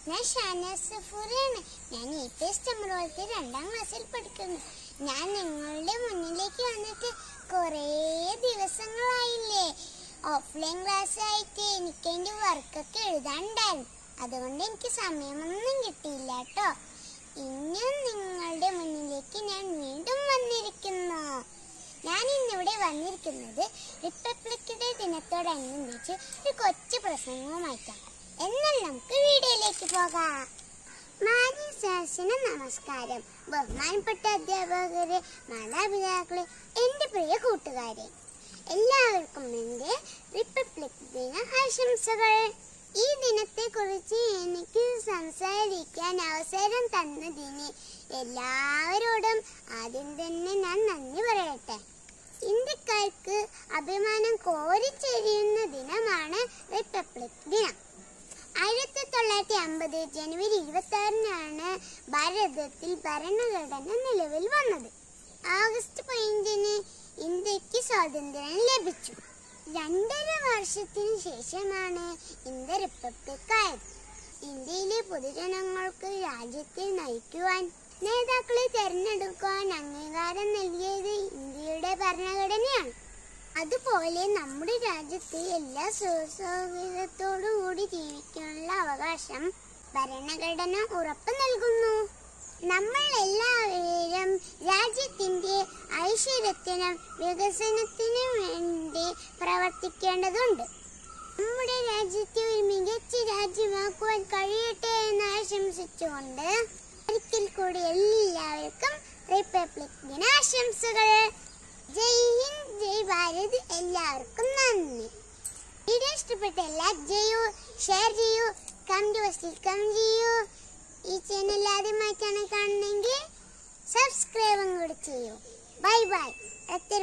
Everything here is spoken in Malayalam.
ഞാൻ ഷാനസ് സഫൂറാണ് ഞാൻ ഇ പി എസ് ചമ്രോളത്തിൽ രണ്ടാം ക്ലാസ്സിൽ പഠിക്കുന്നു ഞാൻ നിങ്ങളുടെ മുന്നിലേക്ക് വന്നിട്ട് കുറേ ദിവസങ്ങളായില്ലേ ഓഫ്ലൈൻ ക്ലാസ് ആയിട്ട് എനിക്ക് എൻ്റെ വർക്കൊക്കെ എഴുതാനുണ്ടായിരുന്നു അതുകൊണ്ട് എനിക്ക് സമയമൊന്നും കിട്ടിയില്ല കേട്ടോ ഇനിയും നിങ്ങളുടെ മുന്നിലേക്ക് ഞാൻ വീണ്ടും വന്നിരിക്കുന്നു ഞാൻ ഇന്നിവിടെ വന്നിരിക്കുന്നത് റിപ്പബ്ലിക് ഡേ ദിനത്തോടനുബന്ധിച്ച് ഒരു കൊച്ചു പ്രസംഗവുമായിട്ടാണ് എന്നാൽ നമുക്ക് വീഡിയോയിലേക്ക് പോകാം മാന്യ സദസ്സിന് നമസ്കാരം ബഹുമാനപ്പെട്ട അധ്യാപകരെ മാതാപിതാക്കളെ എൻ്റെ പ്രിയ കൂട്ടുകാരെ എല്ലാവർക്കും എൻ്റെ റിപ്പബ്ലിക് ദിന ആശംസകൾ ഈ ദിനത്തെക്കുറിച്ച് എനിക്ക് സംസാരിക്കാൻ അവസരം തന്നതിന് എല്ലാവരോടും ആദ്യം തന്നെ ഞാൻ നന്ദി പറയട്ടെ ഇന്ത്യക്കാർക്ക് അഭിമാനം കോരിച്ചെരിയുന്ന ദിനമാണ് റിപ്പബ്ലിക് ദിനം ആയിരത്തി തൊള്ളായിരത്തി അമ്പത് ജനുവരി ഇരുപത്തി ആറിനാണ് ഭാരതത്തിൽ ഭരണഘടന നിലവിൽ വന്നത് ആഗസ്റ്റ് പതിനഞ്ചിന് ഇന്ത്യക്ക് സ്വാതന്ത്ര്യം ലഭിച്ചു രണ്ടര വർഷത്തിന് ശേഷമാണ് ഇന്ത്യ റിപ്പബ്ലിക് ആയത് ഇന്ത്യയിലെ പൊതുജനങ്ങൾക്ക് രാജ്യത്തെ നയിക്കുവാൻ നേതാക്കളെ തെരഞ്ഞെടുക്കുവാൻ അംഗീകാരം നൽകിയത് ഇന്ത്യയുടെ ഭരണഘടനയാണ് അതുപോലെ നമ്മുടെ രാജ്യത്ത് എല്ലാ സുഖസൗകര്യത്തോടു കൂടി ജീവിക്കാനുള്ള അവകാശം ഭരണഘടന ഉറപ്പു നൽകുന്നു നമ്മൾ എല്ലാവരും രാജ്യത്തിന്റെ ഐശ്വര്യത്തിനും വികസനത്തിനും വേണ്ടി പ്രവർത്തിക്കേണ്ടതുണ്ട് നമ്മുടെ രാജ്യത്തെ ഒരു മികച്ച രാജ്യമാക്കുവാൻ കഴിയട്ടെ എന്ന് ആശംസിച്ചുകൊണ്ട് ഒരിക്കൽ കൂടി എല്ലാവർക്കും റിപ്പബ്ലിക് ദിനാശംസകൾ ജയ് ഹിന്ദ് ജയ് ഭാരത് എല്ലാവർക്കും നന്ദി വീഡിയോ ഇഷ്ടപ്പെട്ട ലൈക്ക് ചെയ്യൂ ഷെയർ ചെയ്യൂ കമന്റ് ബോക്സിൽ കമന്റ് ചെയ്യൂ ഈ ചാനൽ ആദ്യമായിട്ടാണ് കാണുന്നതെങ്കിൽ സബ്സ്ക്രൈബും കൂടി ചെയ്യൂ ബൈ ബൈ